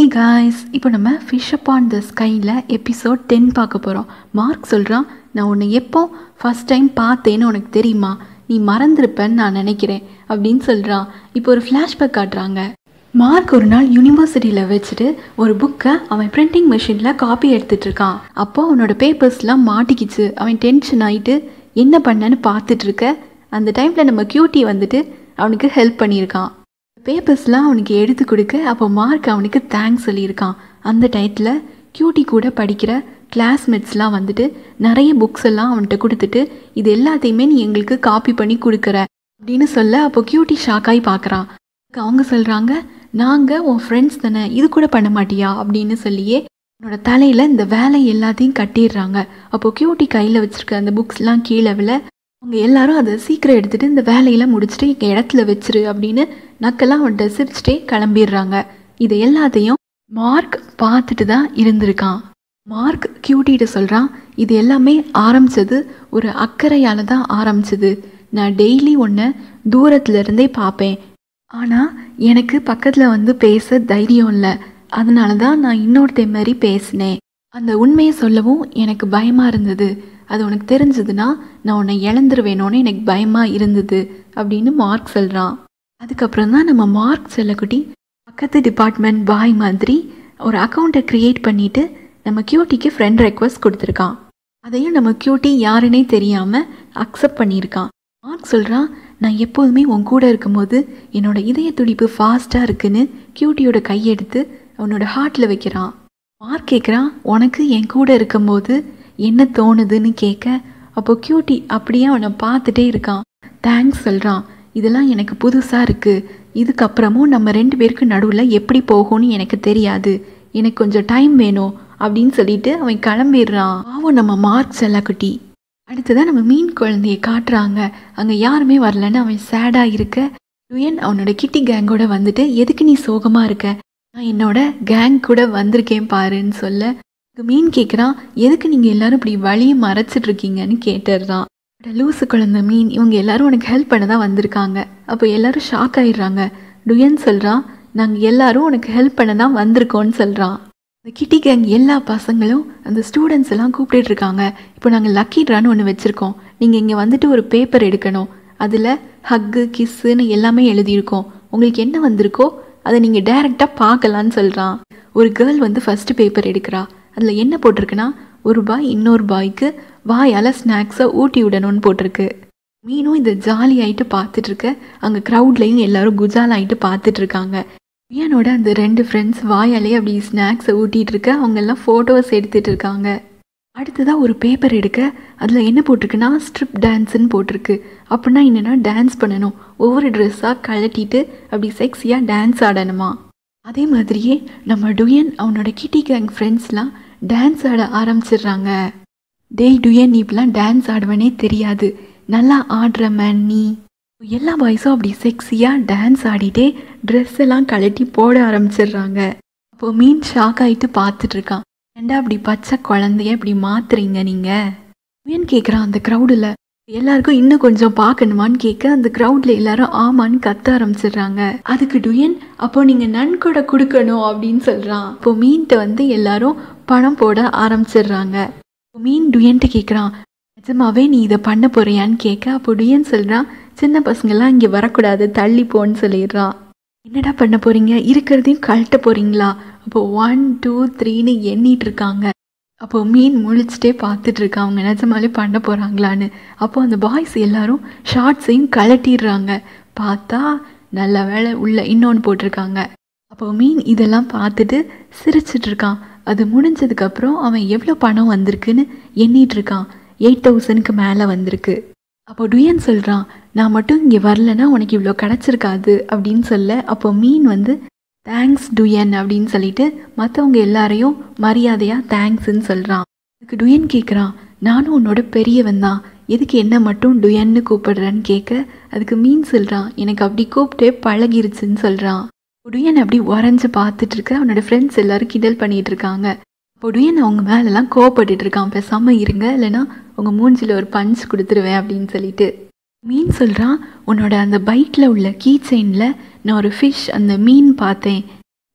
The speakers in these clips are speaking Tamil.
காய்ஸ் இப்போ நம்ம ஃபிஷ் அப்பான் த ஸ்கையில் எபிசோட் டென் பார்க்க போகிறோம் மார்க் சொல்கிறான் நான் உன்னை எப்போ ஃபஸ்ட் டைம் பார்த்தேன்னு உனக்கு தெரியுமா நீ மறந்துருப்பேன்னு நான் நினைக்கிறேன் அப்படின்னு சொல்கிறான் இப்போ ஒரு ஃப்ளாஷ்பேக் காட்டுறாங்க மார்க் ஒரு நாள் யூனிவர்சிட்டியில் வச்சுட்டு ஒரு புக்கை அவன் பிரிண்டிங் மிஷினில் காப்பி எடுத்துட்டு இருக்கான் அப்போ அவனோட பேப்பர்ஸ்லாம் மாட்டிக்கிச்சு அவன் டென்ஷன் ஆகிட்டு என்ன பண்ணேன்னு பார்த்துட்டு இருக்க அந்த டைமில் நம்ம கியூட்டி வந்துட்டு அவனுக்கு ஹெல்ப் பண்ணியிருக்கான் பேப்பர்ஸ்லாம் அவனுக்கு எடுத்து கொடுக்க அப்போ மார்க் அவனுக்கு தேங்க்ஸ் சொல்லியிருக்கான் அந்த டயத்தில் கியூட்டி கூட படிக்கிற கிளாஸ்மேட்ஸ்லாம் வந்துட்டு நிறைய புக்ஸ் எல்லாம் அவன்கிட்ட கொடுத்துட்டு இது எல்லாத்தையுமே நீ எங்களுக்கு காப்பி பண்ணி கொடுக்குற அப்படின்னு சொல்ல அப்போ கியூட்டி ஷாக்காகி பார்க்குறான் அவங்க சொல்கிறாங்க நாங்கள் உன் ஃப்ரெண்ட்ஸ் தானே இது கூட பண்ண மாட்டியா அப்படின்னு சொல்லியே உன்னோட தலையில் இந்த வேலை எல்லாத்தையும் கட்டிடுறாங்க அப்போ கியூட்டி கையில் வச்சுருக்க அந்த புக்ஸ்லாம் கீழே விழ அவங்க எல்லாரும் அதை சீக்கிரம் எடுத்துகிட்டு இந்த வேலையெல்லாம் முடிச்சுட்டு எங்கள் இடத்துல வச்சிரு அப்படின்னு நக்கெல்லாம் அவன்கிட்ட சிரிச்சிட்டே கிளம்பிடுறாங்க இது எல்லாத்தையும் மார்க் பார்த்துட்டு தான் இருந்திருக்கான் மார்க் கியூட்டிகிட்ட சொல்கிறான் இது எல்லாமே ஆரம்பிச்சது ஒரு அக்கறையால் தான் ஆரம்பிச்சது நான் டெய்லி ஒன்று தூரத்துல இருந்தே பார்ப்பேன் ஆனால் எனக்கு பக்கத்தில் வந்து பேச தைரியம் இல்லை அதனால தான் நான் இன்னொருத்தன் மாதிரி பேசினேன் அந்த உண்மையை சொல்லவும் எனக்கு பயமாக இருந்தது அது உனக்கு தெரிஞ்சதுன்னா நான் உன்னை இழந்துருவேணும்னு எனக்கு பயமாக இருந்தது அப்படின்னு மார்க் சொல்கிறான் அதுக்கப்புறம் தான் நம்ம மார்க் செல்லக்குட்டி பக்கத்து டிபார்ட்மெண்ட் பாய் மாதிரி ஒரு அக்கௌண்ட்டை க்ரியேட் பண்ணிவிட்டு நம்ம கியூட்டிக்கு ஃப்ரெண்ட் ரெக்வஸ்ட் கொடுத்துருக்கான் அதையும் நம்ம கியூட்டி யாருன்னே தெரியாமல் அக்செப்ட் பண்ணியிருக்கான் மார்க் சொல்கிறான் நான் எப்போதுமே உன் கூட இருக்கும்போது என்னோட இதய துடிப்பு ஃபாஸ்ட்டாக இருக்குன்னு கியூட்டியோட கையெடுத்து அவனோட ஹார்ட்டில் வைக்கிறான் மார்க் கேட்குறான் உனக்கு என் கூட இருக்கும்போது என்ன தோணுதுன்னு கேட்க அப்போ கியூட்டி அப்படியே அவனை பார்த்துட்டே இருக்கான் தேங்க்ஸ் சொல்கிறான் இதெல்லாம் எனக்கு புதுசாக இருக்குது இதுக்கப்புறமும் நம்ம ரெண்டு பேருக்கு நடுவில் எப்படி போகும்னு எனக்கு தெரியாது எனக்கு கொஞ்சம் டைம் வேணும் அப்படின்னு சொல்லிட்டு அவன் கிளம்பிடுறான் பாவம் நம்ம மார்க் செல்லக்குட்டி அடுத்ததான் நம்ம மீன் குழந்தைய காட்டுறாங்க அங்கே யாருமே வரலன்னு அவன் சேடாக இருக்க லுயன் அவனோட கிட்டி கேங்கோட வந்துட்டு எதுக்கு நீ சோகமாக இருக்க நான் என்னோட கேங் கூட வந்திருக்கேன் பாருன்னு சொல்ல மீன் கேட்குறான் எதுக்கு நீங்கள் எல்லாரும் இப்படி வழியை மறைச்சிட்டு இருக்கீங்கன்னு கேட்டுடுறான் லூசு குழந்தை மீன் இவங்க எல்லாரும் உனக்கு ஹெல்ப் பண்ண தான் வந்திருக்காங்க அப்போ எல்லாரும் ஷாக் ஆயிடுறாங்க டுயன் சொல்கிறான் நாங்கள் எல்லாரும் உனக்கு ஹெல்ப் பண்ண தான் வந்திருக்கோன்னு சொல்கிறான் இந்த கிட்டி கேங் எல்லா பசங்களும் அந்த ஸ்டூடெண்ட்ஸ் எல்லாம் கூப்பிட்டு இருக்காங்க இப்போ நாங்கள் லக்கி ட்ரான்னு ஒன்று வச்சுருக்கோம் நீங்கள் இங்கே வந்துட்டு ஒரு பேப்பர் எடுக்கணும் அதில் ஹக்கு கிஸ்ஸுன்னு எல்லாமே எழுதியிருக்கோம் உங்களுக்கு என்ன வந்திருக்கோ அதை நீங்கள் டைரெக்டாக பார்க்கலான்னு சொல்கிறான் ஒரு கேர்ள் வந்து ஃபஸ்ட்டு பேப்பர் எடுக்கிறா அதில் என்ன போட்டிருக்குன்னா ஒரு பாய் இன்னொரு பாய்க்கு வாயால் ஸ்நாக்ஸை ஊட்டி விடணும்னு போட்டிருக்கு மீனும் இதை ஜாலி ஆகிட்டு பார்த்துட்டு இருக்க அங்கே க்ரௌட்லேயும் எல்லாரும் குஜால் ஆகிட்டு பார்த்துட்டு இருக்காங்க மியானோட அந்த ரெண்டு ஃப்ரெண்ட்ஸ் வாயாலே அப்படி ஸ்நாக்ஸை ஊட்டிகிட்டு இருக்க அவங்க எல்லாம் ஃபோட்டோஸ் எடுத்துகிட்டு இருக்காங்க அடுத்ததாக ஒரு பேப்பர் எடுக்க அதில் என்ன போட்டிருக்குன்னா ஸ்ட்ரிப் டான்ஸுன்னு போட்டிருக்கு அப்படின்னா என்னென்னா டான்ஸ் பண்ணணும் ஒவ்வொரு ட்ரெஸ்ஸாக கழட்டிட்டு அப்படி செக்ஸியாக டான்ஸ் ஆடணுமா அதே மாதிரியே நம்ம டுயன் அவனோட கிட்டி கேங் ஃப்ரெண்ட்ஸ்லாம் டான்ஸ் ஆட ஆரம்பிச்சிடுறாங்க டேய் டுயன் நீ இப்பெல்லாம் டான்ஸ் ஆடுவனே தெரியாது நல்லா ஆடுற மேன் நீ எல்லா பாய்ஸும் அப்படி செக்ஸியாக டான்ஸ் ஆடிட்டே ட்ரெஸ் எல்லாம் கழட்டி போட ஆரம்பிச்சிடுறாங்க அப்போ மீன் ஷாக் ஆகிட்டு பார்த்துட்டு இருக்கான் ஏண்டா அப்படி பச்சை குழந்தைய இப்படி மாத்துறீங்க நீங்கள் மீன் கேட்குறான் அந்த க்ரௌடில் எல்லாருக்கும் இன்னும் கொஞ்சம் பார்க்கணுமான்னு கேட்க அந்த க்ரௌடில் எல்லாரும் ஆமான்னு கத்த ஆரம்பிச்சிடுறாங்க அதுக்கு டுயன் அப்போ நீங்கள் நன்கொடை கொடுக்கணும் அப்படின்னு சொல்கிறான் இப்போ மீன்கிட்ட வந்து எல்லாரும் பணம் போட ஆரம்பிச்சிடுறாங்க மீன் டுயன்ட்டு கேட்குறான் நிஜமாவே நீ இதை பண்ண போறியான்னு கேட்க அப்போ டுயன் சொல்கிறான் சின்ன பசங்கள்லாம் இங்கே வரக்கூடாது தள்ளி போன்னு சொல்லிடுறான் என்னடா பண்ண போறீங்க இருக்கிறதையும் கழட்ட போறீங்களா அப்போ ஒன் டூ த்ரீன்னு எண்ணிட்டு இருக்காங்க அப்போ மீன் முழிச்சிட்டே பார்த்துட்டு இருக்கான் அவங்க நிஜமாலே பண்ண போகிறாங்களான்னு அப்போ அந்த பாய்ஸ் எல்லாரும் ஷார்ட்ஸையும் கழட்டிடுறாங்க பார்த்தா நல்ல வேலை உள்ள இன்னொன்று போட்டிருக்காங்க அப்போ மீன் இதெல்லாம் பார்த்துட்டு சிரிச்சிட்டு இருக்கான் அது முடிஞ்சதுக்கப்புறம் அவன் எவ்வளோ பணம் வந்திருக்குன்னு எண்ணிட்டு இருக்கான் எயிட் தௌசண்ட்க்கு மேலே வந்திருக்கு அப்போ டுயன் சொல்கிறான் நான் மட்டும் இங்கே வரலன்னா உனக்கு இவ்வளோ கிடச்சிருக்காது அப்படின்னு சொல்ல அப்போ மீன் வந்து தேங்க்ஸ் டுயன் அப்படின்னு சொல்லிட்டு மற்றவங்க எல்லாரையும் மரியாதையாக தேங்க்ஸ்ன்னு சொல்கிறான் அதுக்கு டுயன் கேட்குறான் நானும் உன்னோட பெரியவன் தான் எதுக்கு என்ன மட்டும் டுயன்னு கூப்பிடுறேன்னு கேட்க அதுக்கு மீன் சொல்கிறான் எனக்கு அப்படி கூப்பிட்டே பழகிருச்சுன்னு சொல்கிறான் டுயன் அப்படி உறைஞ்சு பார்த்துட்டு இருக்க அவனோட ஃப்ரெண்ட்ஸ் எல்லாரும் கிண்டல் பண்ணிட்டு இருக்காங்க பொடியன் அவங்க மேலெல்லாம் கோவப்பட்டுட்டு இருக்கான் பேசாம இருங்க இல்லைன்னா உங்கள் மூஞ்சில் ஒரு பஞ்ச் கொடுத்துருவேன் அப்படின்னு சொல்லிட்டு மீன் சொல்கிறான் உன்னோட அந்த பைக்கில் உள்ள கீ செயினில் நான் ஒரு ஃபிஷ் அந்த மீன் பார்த்தேன்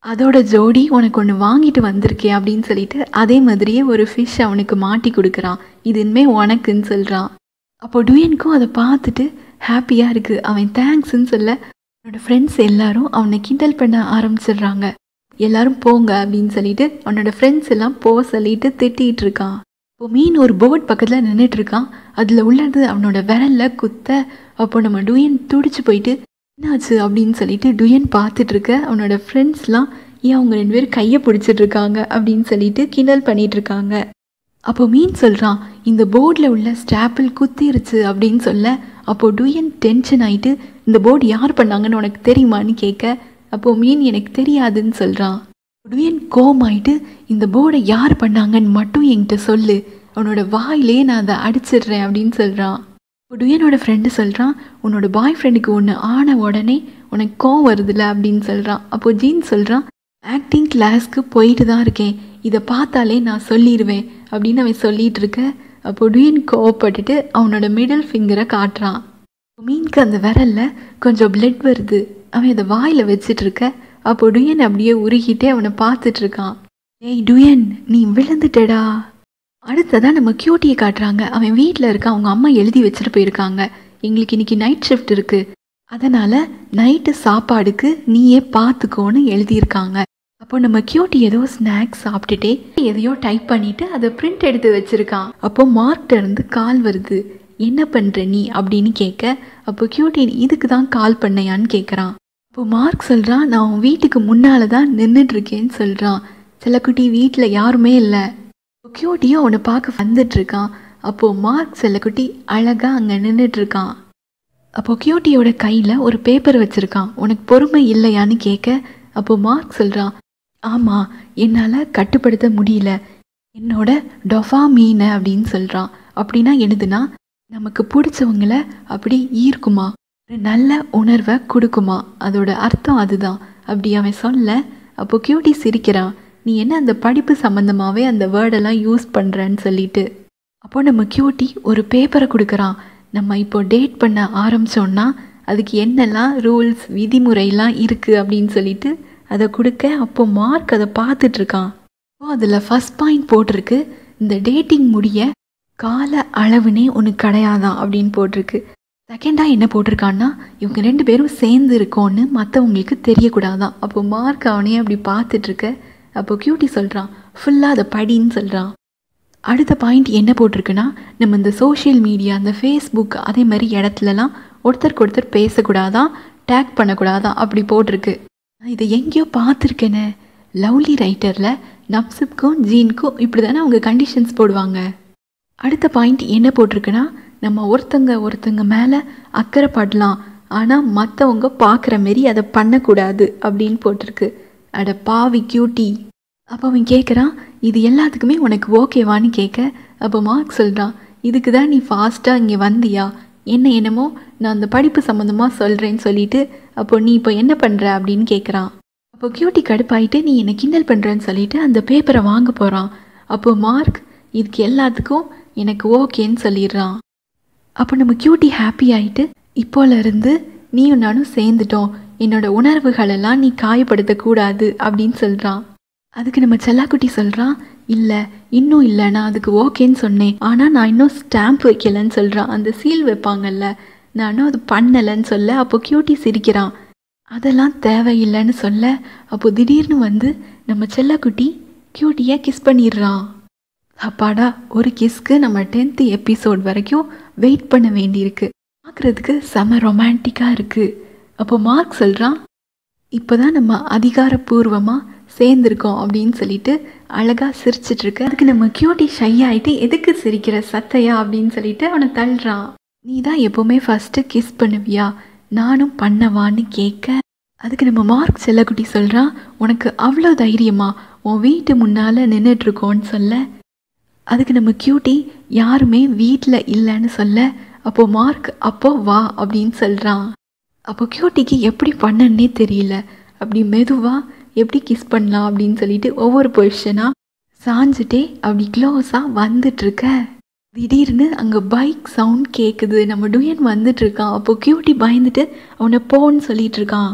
அதோட ஜோடி உனக்கு ஒன்று வாங்கிட்டு வந்திருக்கே அப்படின்னு சொல்லிட்டு அதே மாதிரியே ஒரு ஃபிஷ் அவனுக்கு மாட்டி கொடுக்குறான் இது இனிமே உனக்குன்னு சொல்கிறான் அப்போ டுயனுக்கும் அதை பார்த்துட்டு ஹாப்பியாக இருக்குது அவன் தேங்க்ஸ்ன்னு சொல்ல அவனோட ஃப்ரெண்ட்ஸ் எல்லாரும் அவனை கிண்டல் பண்ண ஆரம்பிச்சிடுறாங்க எல்லாரும் போங்க அப்படின்னு சொல்லிட்டு அவனோட ஃப்ரெண்ட்ஸ் எல்லாம் போக சொல்லிட்டு திட்டிகிட்டு இருக்கான் இப்போ மீன் ஒரு போர்ட் பக்கத்தில் நின்றுட்டு இருக்கான் அதில் உள்ளது அவனோட விரல்ல குத்த அப்போ நம்ம டுயன் துடிச்சு போயிட்டு என்னாச்சு அப்படின்னு சொல்லிட்டு டுயன் பார்த்துட்டு இருக்க அவனோட ஃப்ரெண்ட்ஸ்லாம் ஏன் அவங்க ரெண்டு பேரும் கையை பிடிச்சிட்டு இருக்காங்க அப்படின்னு சொல்லிட்டு கிண்டல் பண்ணிட்டு இருக்காங்க அப்போ மீன் சொல்கிறான் இந்த போர்டில் உள்ள ஸ்டாப்பிள் குத்திருச்சு அப்படின்னு சொல்ல அப்போ டுயன் டென்ஷன் ஆயிட்டு இந்த போர்டு யார் பண்ணாங்கன்னு உனக்கு தெரியுமான்னு கேட்க அப்போ மீன் எனக்கு தெரியாதுன்னு சொல்கிறான் டுயன் கோமாயிட்டு இந்த போர்டை யார் பண்ணாங்கன்னு மட்டும் என்கிட்ட சொல்லு அவனோட வாயிலே நான் அதை அடிச்சிடுறேன் அப்படின்னு சொல்கிறான் இப்போ டுயனோட ஃப்ரெண்டு சொல்கிறான் உன்னோட பாய் ஃப்ரெண்டுக்கு ஒன்று ஆன உடனே உனக்கு கோவம் வருதுல்ல அப்படின்னு சொல்கிறான் அப்போ ஜீன் சொல்கிறான் ஆக்டிங் கிளாஸ்க்கு போயிட்டு தான் இருக்கேன் இதை பார்த்தாலே நான் சொல்லிடுவேன் அப்படின்னு அவன் சொல்லிட்டு இருக்க அப்போ டுயன் கோவப்பட்டுட்டு அவனோட மிடில் ஃபிங்கரை காட்டுறான் மீனுக்கு அந்த விரல்ல கொஞ்சம் பிளட் வருது அவன் அதை வாயில் வச்சிட்டு இருக்க அப்போ டுயன் அப்படியே உருகிட்டே அவனை பார்த்துட்டு இருக்கான் ஏய் டுயன் நீ விழுந்துட்டடா அடுத்ததான் நம்ம கியூட்டியை காட்டுறாங்க அவன் வீட்டில் இருக்க அவங்க அம்மா எழுதி வச்சுட்டு போயிருக்காங்க எங்களுக்கு இன்னைக்கு நைட் ஷிஃப்ட் இருக்கு அதனால நைட்டு சாப்பாடுக்கு நீயே பார்த்துக்கோன்னு எழுதியிருக்காங்க அப்போ நம்ம கியூட்டி ஏதோ ஸ்நாக்ஸ் சாப்பிட்டுட்டே எதையோ டைப் பண்ணிட்டு அதை பிரிண்ட் எடுத்து வச்சிருக்கான் அப்போ மார்க்ட இருந்து கால் வருது என்ன பண்ற நீ அப்படின்னு கேட்க அப்போ கியூட்டி இதுக்கு தான் கால் பண்ணையான்னு கேட்குறான் அப்போ மார்க் சொல்கிறான் நான் உன் வீட்டுக்கு முன்னால தான் நின்றுட்டு இருக்கேன்னு சொல்கிறான் செல்லக்குட்டி வீட்டில் யாருமே இல்லை கியூட்டியும் அவனை பார்க்க வந்துட்டு இருக்கான் அப்போது மார்க் செல்லக்குட்டி அழகாக அங்கே நின்றுட்டு இருக்கான் அப்போ கியூட்டியோட கையில் ஒரு பேப்பர் வச்சுருக்கான் உனக்கு பொறுமை இல்லையான்னு கேட்க அப்போ மார்க் சொல்கிறான் ஆமாம் என்னால் கட்டுப்படுத்த முடியல என்னோட டொஃபா மீனை அப்படின்னு சொல்கிறான் அப்படின்னா எழுதுனா நமக்கு பிடிச்சவங்கள அப்படி ஈர்க்குமா ஒரு நல்ல உணர்வை கொடுக்குமா அதோட அர்த்தம் அதுதான் அப்படி அவன் சொல்ல அப்போ கியூட்டி சிரிக்கிறான் நீ என்ன அந்த படிப்பு சம்மந்தமாகவே அந்த வேர்டெல்லாம் யூஸ் பண்ணுறன்னு சொல்லிட்டு அப்போ நம்ம கியூட்டி ஒரு பேப்பரை கொடுக்குறான் நம்ம இப்போ டேட் பண்ண ஆரம்பித்தோன்னா அதுக்கு என்னெல்லாம் ரூல்ஸ் விதிமுறைலாம் இருக்குது அப்படின்னு சொல்லிட்டு அதை கொடுக்க அப்போ மார்க் அதை பார்த்துட்ருக்கான் அப்போ அதில் ஃபஸ்ட் பாயிண்ட் போட்டிருக்கு இந்த டேட்டிங் முடிய கால அளவுனே ஒன்று கிடையாதான் அப்படின்னு போட்டிருக்கு செகண்டாக என்ன போட்டிருக்கான்னா இவங்க ரெண்டு பேரும் சேர்ந்து இருக்கோன்னு மற்றவங்களுக்கு தெரியக்கூடாதான் அப்போ மார்க் அவனே அப்படி பார்த்துட்ருக்க அப்போ கியூட்டி சொல்கிறான் ஃபுல்லாக அதை படின்னு சொல்கிறான் அடுத்த பாயிண்ட் என்ன போட்டிருக்குன்னா நம்ம இந்த சோஷியல் மீடியா இந்த ஃபேஸ்புக் அதே மாதிரி இடத்துலலாம் ஒருத்தருக்கு ஒருத்தர் பேசக்கூடாதான் டேக் பண்ணக்கூடாதான் அப்படி போட்டிருக்கு நான் இதை எங்கேயோ பார்த்துருக்கேனே லவ்லி ரைட்டரில் நப்ஸுக்கும் ஜீனுக்கும் இப்படி தானே அவங்க கண்டிஷன்ஸ் போடுவாங்க அடுத்த பாயிண்ட் என்ன போட்டிருக்குன்னா நம்ம ஒருத்தங்க ஒருத்தங்க மேலே அக்கறைப்படலாம் ஆனால் மற்றவங்க பார்க்குற மாரி அதை பண்ணக்கூடாது அப்படின்னு போட்டிருக்கு அட பாவி கியூட்டி அப்போ அவன் கேட்குறான் இது எல்லாத்துக்குமே உனக்கு ஓகேவான்னு கேட்க அப்போ மார்க் சொல்கிறான் இதுக்கு தான் நீ ஃபாஸ்ட்டாக இங்கே வந்தியா என்ன என்னமோ நான் அந்த படிப்பு சம்மந்தமாக சொல்கிறேன்னு சொல்லிட்டு அப்போ நீ இப்போ என்ன பண்ணுற அப்படின்னு கேட்குறான் அப்போ கியூட்டி கடுப்பாயிட்டு நீ என்னை கிண்டல் பண்ணுறேன்னு சொல்லிட்டு அந்த பேப்பரை வாங்க போகிறான் அப்போ மார்க் இதுக்கு எல்லாத்துக்கும் எனக்கு ஓகேன்னு சொல்லிடுறான் அப்போ நம்ம கியூட்டி ஹாப்பி ஆகிட்டு இப்போல இருந்து நீயும் நானும் சேர்ந்துட்டோம் என்னோட உணர்வுகளெல்லாம் நீ காயப்படுத்தக்கூடாது அப்படின்னு சொல்கிறான் அதுக்கு நம்ம செல்லாக்குட்டி சொல்கிறான் இல்லை இன்னும் இல்லை நான் அதுக்கு ஓகேன்னு சொன்னேன் ஆனால் நான் இன்னும் ஸ்டாம்ப் வைக்கலைன்னு சொல்கிறான் அந்த சீல் வைப்பாங்கல்ல நான் இன்னும் அது பண்ணலைன்னு சொல்ல அப்போ கியூட்டி சிரிக்கிறான் அதெல்லாம் தேவையில்லைன்னு சொல்ல அப்போ திடீர்னு வந்து நம்ம செல்லக்குட்டி கியூட்டியை கிஸ் பண்ணிடுறான் அப்பாடா ஒரு கிஸ்க்கு நம்ம டென்த்து எபிசோட் வரைக்கும் வெயிட் பண்ண வேண்டியிருக்கு பார்க்குறதுக்கு செம ரொமான்டிக்காக இருக்குது அப்போ மார்க் சொல்கிறான் இப்போ தான் நம்ம அதிகாரப்பூர்வமாக சேர்ந்துருக்கோம் அப்படின்னு சொல்லிட்டு அழகாக சிரிச்சிட்ருக்கு அதுக்கு நம்ம கியூட்டி ஷை ஆகிட்டு எதுக்கு சிரிக்கிற சத்தையா அப்படின்னு சொல்லிட்டு அவனை தள்ளுறான் நீ தான் எப்போவுமே ஃபஸ்ட்டு கிஸ் பண்ணுவியா நானும் பண்ணவான்னு கேட்க அதுக்கு நம்ம மார்க் செல்லக்குட்டி சொல்கிறான் உனக்கு அவ்வளோ தைரியமா உன் வீட்டு முன்னால் நின்றுட்டுருக்கோன்னு சொல்ல அதுக்கு நம்ம கியூட்டி யாருமே வீட்டில் இல்லைன்னு சொல்ல அப்போ மார்க் அப்போ வா அப்படின்னு சொல்கிறான் அப்போ கியூட்டிக்கு எப்படி பண்ணன்னே தெரியல அப்படி மெதுவாக எப்படி கிஸ் பண்ணலாம் அப்படின்னு சொல்லிட்டு ஒவ்வொரு பொசிஷனாக சாஞ்சிட்டே அப்படி க்ளோஸாக வந்துட்டுருக்க திடீர்னு அங்கே பைக் சவுண்ட் கேட்குது நம்ம டுயன் வந்துட்டு இருக்கான் அப்போ கியூட்டி பயந்துட்டு அவனை போன்னு சொல்லிட்டு இருக்கான்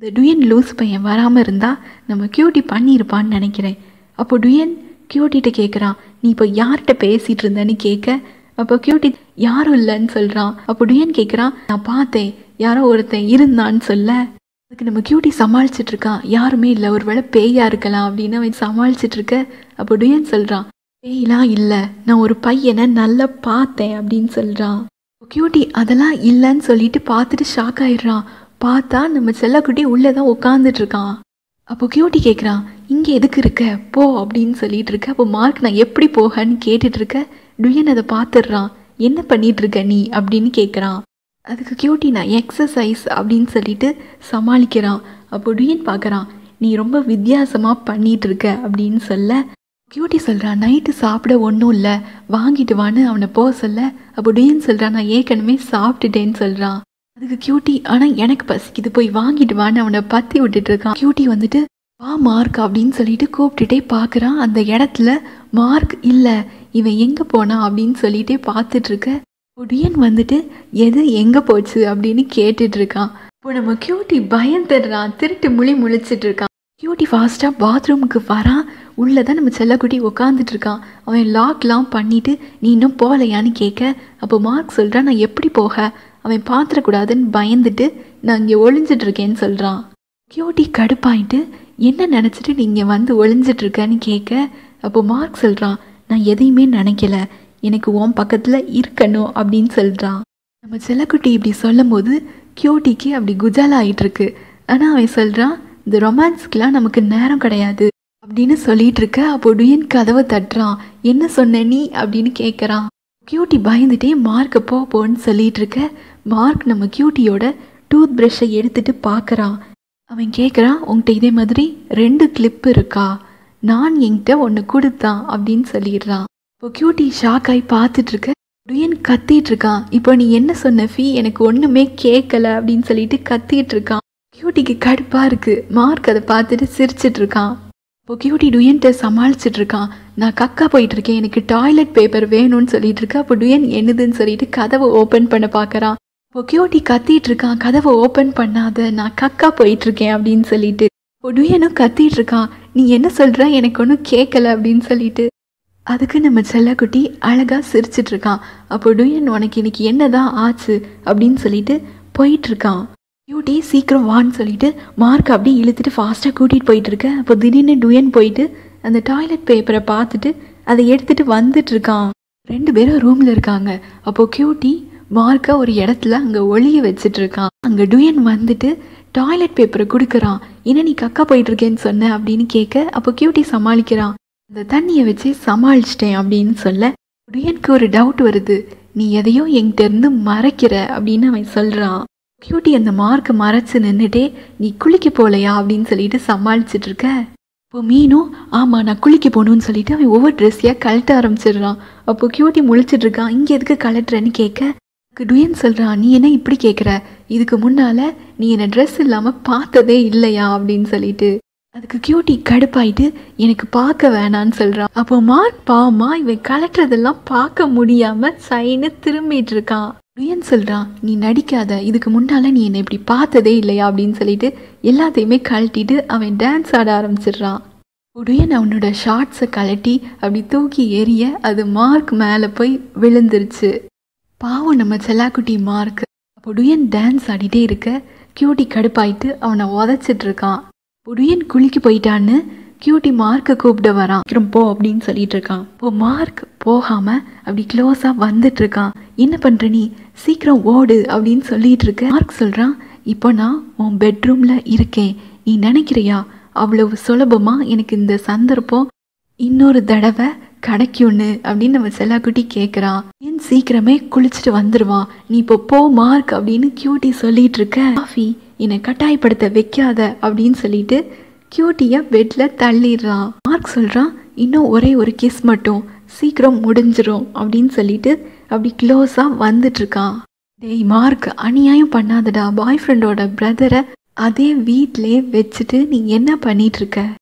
இந்த டுயன் லூஸ் பையன் வராமல் இருந்தால் நம்ம கியூட்டி பண்ணியிருப்பான்னு நினைக்கிறேன் அப்போ டுயன் கியூட்டிகிட்ட கேட்குறான் நீ இப்போ யார்கிட்ட பேசிகிட்டு இருந்தேன்னு கேட்க அப்போ கியூட்டி யாரும் இல்லைன்னு சொல்கிறான் அப்போ டுயன் கேட்குறான் நான் பார்த்தேன் யாரோ ஒருத்தன் இருந்தான்னு சொல்ல அதுக்கு நம்ம கியூட்டி சமாளிச்சிட்டு இருக்கான் யாருமே இல்லை ஒரு வேளை பேயா இருக்கலாம் அப்படின்னு அவன் சமாளிச்சிட்டு இருக்க அப்போ டுயன் சொல்கிறான் பேய்லாம் இல்லை நான் ஒரு பையனை நல்லா பார்த்தேன் அப்படின்னு சொல்கிறான் கியூட்டி அதெல்லாம் இல்லைன்னு சொல்லிட்டு பார்த்துட்டு ஷாக் ஆயிடுறான் பார்த்தா நம்ம செல்லக்குட்டி உள்ளே தான் உட்காந்துட்டு இருக்கான் அப்போ கியூட்டி கேட்குறான் இங்கே எதுக்கு இருக்க போ அப்படின்னு சொல்லிட்டு இருக்க அப்போ மார்க் நான் எப்படி போகன்னு கேட்டுட்டு இருக்க டுயன் அதை பார்த்துடுறான் என்ன பண்ணிட்டு இருக்க நீ அப்படின்னு கேட்குறான் அதுக்கு கியூட்டி நான் எக்ஸசைஸ் அப்படின்னு சொல்லிட்டு சமாளிக்கிறான் அப்போ டுயன் பார்க்குறான் நீ ரொம்ப வித்தியாசமாக பண்ணிட்டு இருக்க அப்படின்னு சொல்ல கியூட்டி சொல்கிறான் நைட்டு சாப்பிட ஒன்றும் இல்லை வாங்கிட்டு வான்னு அவனை போக சொல்ல அப்போ டுயன் சொல்கிறான் நான் ஏற்கனவே சாப்பிட்டுட்டேன்னு சொல்கிறான் அதுக்கு கியூட்டி ஆனால் எனக்கு பசிக்குது போய் வாங்கிட்டு வான்னு அவனை பற்றி விட்டுட்டு இருக்கான் கியூட்டி வந்துட்டு வா மார்க் அப்படின்னு சொல்லிட்டு கூப்பிட்டுட்டே பார்க்குறான் அந்த இடத்துல மார்க் இல்லை இவன் எங்கே போனான் அப்படின்னு சொல்லிட்டே பார்த்துட்டு இருக்க ஒடியன் வந்துட்டு எது எங்கே போச்சு அப்படின்னு கேட்டுட்டு இருக்கான் இப்போ நம்ம கியூட்டி பயந்துடுறான் திருட்டு முழி முழிச்சிட்டு இருக்கான் கியூட்டி ஃபாஸ்ட்டாக பாத்ரூமுக்கு வரான் உள்ளே தான் நம்ம செல்லக்குட்டி உட்காந்துட்டு இருக்கான் அவன் லாக்லாம் பண்ணிட்டு நீ இன்னும் போகலையான்னு கேட்க அப்போ மார்க் சொல்கிறான் நான் எப்படி போக அவன் பார்த்துடக்கூடாதுன்னு பயந்துட்டு நான் இங்கே ஒளிஞ்சிட்டு இருக்கேன்னு சொல்கிறான் கியூட்டி கடுப்பாயிட்டு என்ன நினச்சிட்டு நீங்கள் வந்து ஒளிஞ்சிட்டு இருக்கேன்னு கேட்க அப்போ மார்க் சொல்கிறான் நான் எதையுமே நினைக்கல எனக்கு உன் பக்கத்தில் இருக்கணும் அப்படின்னு சொல்கிறான் நம்ம செல்லக்குட்டி இப்படி சொல்லும் போது கியூட்டிக்கு அப்படி குஜால் ஆயிட்டு இருக்கு ஆனால் அவன் சொல்கிறான் இந்த ரொமான்ஸ்க்கெலாம் நமக்கு நேரம் கிடையாது அப்படின்னு சொல்லிட்டு இருக்க அப்போ டுயன் கதவை தட்டுறான் என்ன சொன்ன நீ அப்படின்னு கேட்குறான் கியூட்டி பயந்துட்டே மார்க்கை போ போன்னு சொல்லிட்டு இருக்க மார்க் நம்ம கியூட்டியோட டூத் ப்ரஷ்ஷை எடுத்துட்டு பார்க்குறான் அவன் கேட்குறான் உன்கிட்ட இதே மாதிரி ரெண்டு கிளிப் இருக்கா நான் என்கிட்ட ஒன்று கொடுத்தான் அப்படின்னு சொல்லிடுறான் இப்போ கியூட்டி ஷாக் ஆகி பார்த்துட்டு இருக்க டுயன் கத்திட்டு இருக்கான் இப்போ நீ என்ன சொன்ன ஃபீ எனக்கு ஒன்றுமே கேட்கல அப்படின்னு சொல்லிட்டு கத்திட்டு இருக்கான் கியூட்டிக்கு கடுப்பாக இருக்கு மார்க் அதை பார்த்துட்டு சிரிச்சிட்டு இருக்கான் இப்போ கியூட்டி டுயன்ட்ட சமாளிச்சிட்டு இருக்கான் நான் கக்கா போயிட்டு இருக்கேன் எனக்கு டாய்லெட் பேப்பர் வேணும்னு சொல்லிட்டு இருக்கா அப்போ டுயன் என்னதுன்னு சொல்லிட்டு கதவை ஓப்பன் பண்ண பார்க்கறான் இப்போ கியூட்டி கத்திட்டு இருக்கான் கதவை ஓப்பன் பண்ணாத நான் கக்கா போயிட்டு இருக்கேன் அப்படின்னு சொல்லிட்டு இப்போ டுயனும் கத்திட்டு இருக்கான் நீ என்ன சொல்ற எனக்கு ஒன்றும் கேட்கல அப்படின்னு சொல்லிட்டு அதுக்கு நம்ம செல்லக்குட்டி அழகா சிரிச்சிட்டு இருக்கான் அப்போ டுயன் உனக்கு இன்னைக்கு என்னதான் ஆச்சு அப்படின்னு சொல்லிட்டு போயிட்டு இருக்கான் கியூட்டி சீக்கிரம் வான்னு சொல்லிட்டு மார்க் அப்படியே இழுத்துட்டு ஃபாஸ்ட்டாக கூட்டிகிட்டு போயிட்டு இருக்க அப்போ திடீர்னு டுயன் போயிட்டு அந்த டாய்லெட் பேப்பரை பார்த்துட்டு அதை எடுத்துட்டு வந்துட்டு இருக்கான் ரெண்டு பேரும் ரூமில் இருக்காங்க அப்போ கியூட்டி மார்க்கை ஒரு இடத்துல அங்கே ஒளிய வச்சுட்டு இருக்கான் அங்கே டுயன் வந்துட்டு டாய்லெட் பேப்பரை கொடுக்குறான் என்ன நீ கக்கா போயிட்டு இருக்கேன்னு சொன்ன அப்படின்னு கேட்க அப்போ கியூட்டி சமாளிக்கிறான் அந்த தண்ணியை வச்சு சமாளிச்சிட்டேன் அப்படின்னு சொல்ல டுயனுக்கு ஒரு டவுட் வருது நீ எதையோ என்கிட்ட இருந்து மறைக்கிற அப்படின்னு அவன் சொல்கிறான் கியூட்டி அந்த மார்க்கை மறைச்சு நின்றுட்டே நீ குளிக்க போகலையா அப்படின்னு சொல்லிட்டு சமாளிச்சிட்டு இருக்க இப்போ மீனும் ஆமாம் நான் குளிக்க போகணும்னு சொல்லிட்டு அவன் ஒவ்வொரு ட்ரெஸ்ஸையாக கழட்ட ஆரம்பிச்சிடுறான் அப்போ கியூட்டி முழிச்சிட்டு இருக்கான் இங்கே எதுக்கு கழட்டுறேன்னு கேட்க அதுக்கு டுயன் சொல்கிறான் நீ என்ன இப்படி கேட்குற இதுக்கு முன்னால் நீ என்னை ட்ரெஸ் இல்லாமல் பார்த்ததே இல்லையா அப்படின்னு சொல்லிட்டு அதுக்கு கியூட்டி கடுப்பாயிட்டு எனக்கு பார்க்க வேணான்னு சொல்கிறான் அப்போ மார்க் பாவமா இவன் கலட்டுறதெல்லாம் பார்க்க முடியாமல் சைனு திரும்பிட்டு இருக்கான் டுயன் சொல்கிறான் நீ நடிக்காத இதுக்கு முன்னால் நீ என்னை இப்படி பார்த்ததே இல்லையா அப்படின்னு சொல்லிட்டு எல்லாத்தையுமே கழட்டிட்டு அவன் டான்ஸ் ஆட ஆரம்பிச்சிடுறான் உடையன் அவனோட ஷார்ட்ஸை கழட்டி அப்படி தூக்கி எறிய அது மார்க் மேலே போய் விழுந்துருச்சு பாவம் நம்ம செல்லாக்குட்டி மார்க் அப்போ டுயன் டான்ஸ் ஆடிட்டே இருக்க கியூட்டி கடுப்பாயிட்டு அவனை உதச்சிட்டு இருக்கான் டுயன் குளிக்க போயிட்டான்னு கியூட்டி மார்க்கை கூப்பிட வரான் சீக்கிரம் போ அப்படின்னு சொல்லிட்டு இருக்கான் இப்போ மார்க் போகாம அப்படி க்ளோஸாக வந்துட்டு இருக்கான் என்ன பண்ற நீ சீக்கிரம் ஓடு அப்படின்னு சொல்லிட்டு இருக்க மார்க் சொல்றான் இப்போ நான் உன் பெட்ரூம்ல இருக்கேன் நீ நினைக்கிறியா அவ்வளவு சுலபமா எனக்கு இந்த சந்தர்ப்பம் இன்னொரு தடவை கிடைக்கும்னு அப்படின்னு நம்ம செல்லாக்குட்டி கேட்குறான் ஏன் சீக்கிரமே குளிச்சுட்டு வந்துடுவான் நீ இப்போ போ மார்க் அப்படின்னு கியூட்டி சொல்லிட்டு இருக்க காஃபி என்னை கட்டாயப்படுத்த வைக்காத அப்படின்னு சொல்லிட்டு கியூட்டியை பெட்டில் தள்ளிடுறான் மார்க் சொல்கிறான் இன்னும் ஒரே ஒரு கிஸ் மட்டும் சீக்கிரம் முடிஞ்சிரும் அப்படின்னு சொல்லிட்டு அப்படி க்ளோஸாக வந்துட்டு இருக்கான் டேய் மார்க் அநியாயம் பண்ணாதடா பாய் ஃப்ரெண்டோட பிரதரை அதே வீட்டிலே வச்சுட்டு நீ என்ன பண்ணிட்டு இருக்க